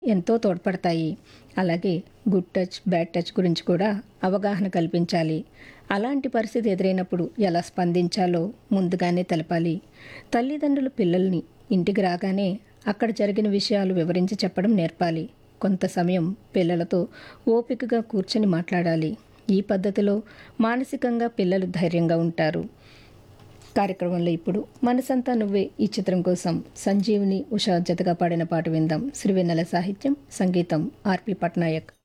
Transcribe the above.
ఎంతో తోడ్పడతాయి అలాగే గుడ్ టచ్ బ్యాడ్ టచ్ గురించి కూడా అవగాహన కల్పించాలి అలాంటి పరిస్థితి ఎదురైనప్పుడు ఎలా స్పందించాలో ముందుగానే తెలపాలి తల్లిదండ్రులు పిల్లల్ని ఇంటికి రాగానే అక్కడ జరిగిన విషయాలు వివరించి చెప్పడం నేర్పాలి కొంత సమయం పిల్లలతో ఓపికగా కూర్చొని మాట్లాడాలి ఈ పద్ధతిలో మానసికంగా పిల్లలు ధైర్యంగా ఉంటారు కార్యక్రమంలో ఇప్పుడు మనసంతా నువ్వే ఈ చిత్రం కోసం సంజీవిని ఉషా జతగా పాడిన పాట విందాం సిరివెన్నెల సాహిత్యం సంగీతం ఆర్పి పట్నాయక్